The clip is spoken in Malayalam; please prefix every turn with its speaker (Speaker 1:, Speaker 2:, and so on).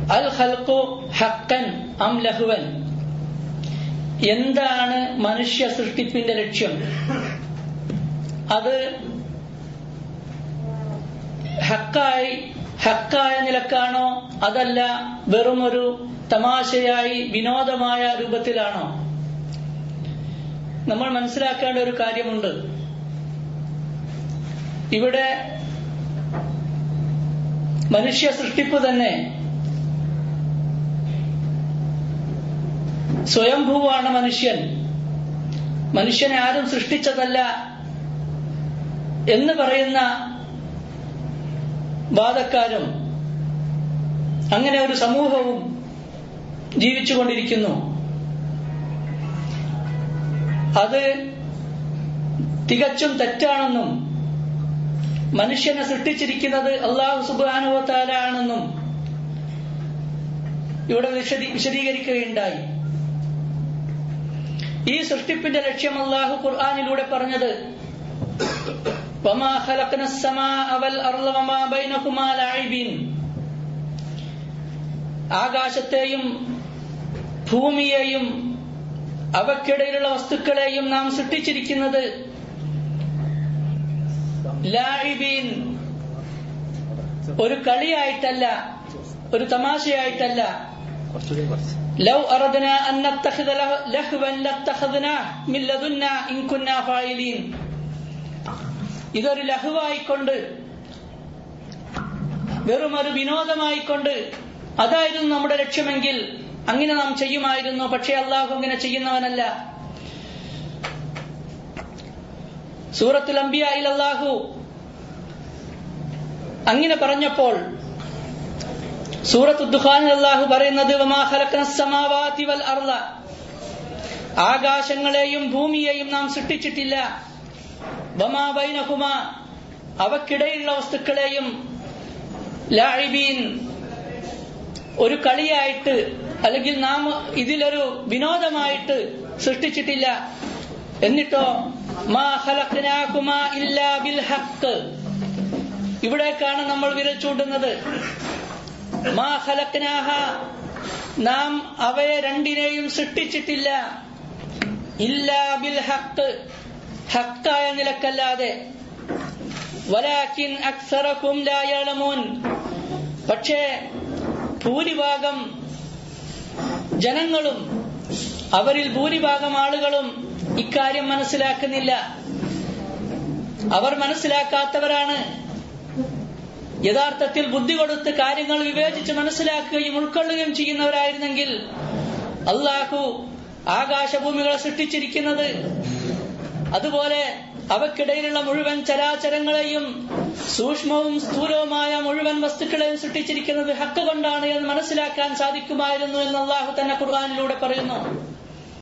Speaker 1: അൽ ഖൽഖു ഹക്കൻ അം ലഹുവൻ എന്താണ് മനുഷ്യ സൃഷ്ടിപ്പിന്റെ ലക്ഷ്യം അത് ഹക്കായി ഹക്കായ നിലക്കാണോ അതല്ല വെറും ഒരു തമാശയായി വിനോദമായ രൂപത്തിലാണോ നമ്മൾ മനസ്സിലാക്കേണ്ട ഒരു കാര്യമുണ്ട് ഇവിടെ മനുഷ്യ സൃഷ്ടിപ്പ് തന്നെ സ്വയംഭൂവാണ് മനുഷ്യൻ മനുഷ്യനെ ആരും സൃഷ്ടിച്ചതല്ല എന്ന് പറയുന്ന വാദക്കാരും അങ്ങനെ ഒരു സമൂഹവും ജീവിച്ചുകൊണ്ടിരിക്കുന്നു അത് തികച്ചും തെറ്റാണെന്നും മനുഷ്യനെ സൃഷ്ടിച്ചിരിക്കുന്നത് അള്ളാഹു സുബാനുവത്താല ആണെന്നും ഇവിടെ വിശദീ വിശദീകരിക്കുകയുണ്ടായി ഈ സൃഷ്ടിപ്പിന്റെ ലക്ഷ്യം അള്ളാഹു ഖുർആാനിലൂടെ പറഞ്ഞത് وما خلقنا السماء والأرض وما بينهما لاعبين ആകാശത്തെയും ഭൂമിയെയും അവക്കിടയിലുള്ള വസ്തുക്കളെയും നാം സൃഷ്ടിച്ചിരിക്കുന്നത് ലാഹിബീൻ ഒരു കളിയായിട്ടല്ല ഒരു തമാശയായിട്ടല്ല ലൗ അറദന അൻ നത്തഖിദ ലഹ്വൻ ലത്തഖദ്നാ മിൻ ലദുന്ന ഇൻ കുന്നാ ഫായിലീൻ ഇതൊരു ലഹുവായിക്കൊണ്ട് വെറും ഒരു വിനോദമായിക്കൊണ്ട് അതായിരുന്നു നമ്മുടെ ലക്ഷ്യമെങ്കിൽ അങ്ങനെ നാം ചെയ്യുമായിരുന്നു പക്ഷേ അള്ളാഹു അങ്ങനെ ചെയ്യുന്നവനല്ല സൂറത്തുൽ അംബിയായിൽ അള്ളാഹു അങ്ങനെ പറഞ്ഞപ്പോൾ സൂറത്ത് ദുഖാനിൽ അള്ളാഹു പറയുന്നത് വമാ ഖലഖന സമാവാതി വൽ അർള ആകാശങ്ങളെയും ഭൂമിയെയും നാം സൃഷ്ടിച്ചിട്ടില്ല വമാ ബൈനഹുമ അവക്കിടയിലുള്ള വസ്തുക്കളെയും ലാഴിബീൻ ഒരു കളിയായിട്ട് അല്ലെങ്കിൽ നാം ഇതിലൊരു വിനോദമായിട്ട് സൃഷ്ടിച്ചിട്ടില്ല എന്നിട്ടോ മാ ഖലഖ്നാകുമാ ഇല്ലാ ബിൽ ഹഖ് ഇവിടേക്കാണ് നമ്മൾ വിരൽ ചൂണ്ടുന്നത് മാ ഖലഖ്നാഹ നാം അവയെ രണ്ടിനെയും സൃഷ്ടിച്ചിട്ടില്ല ഇല്ലാ ബിൽ ഹഖ് ഹക്കായ നിലക്കല്ലാതെ വലാക്കിൻ അക്സറക്കും ലായളമൂൻ പക്ഷേ ഭൂരിഭാഗം ജനങ്ങളും അവരിൽ ഭൂരിഭാഗം ആളുകളും ഇക്കാര്യം മനസ്സിലാക്കുന്നില്ല അവർ മനസ്സിലാക്കാത്തവരാണ് യഥാർത്ഥത്തിൽ ബുദ്ധി കൊടുത്ത് കാര്യങ്ങൾ വിവേചിച്ച് മനസ്സിലാക്കുകയും ഉൾക്കൊള്ളുകയും ചെയ്യുന്നവരായിരുന്നെങ്കിൽ അള്ളാഹു ആകാശഭൂമികളെ സൃഷ്ടിച്ചിരിക്കുന്നത് അതുപോലെ അവക്കിടയിലുള്ള മുഴുവൻ ചരാചരങ്ങളെയും സൂക്ഷ്മവും സ്ഥൂലവുമായ മുഴുവൻ വസ്തുക്കളെയും സൃഷ്ടിച്ചിരിക്കുന്നത് ഹക്ക് കൊണ്ടാണ് എന്ന് മനസ്സിലാക്കാൻ സാധിക്കുമായിരുന്നു എന്ന് അള്ളാഹു തന്നെ ഖുർആാനിലൂടെ പറയുന്നു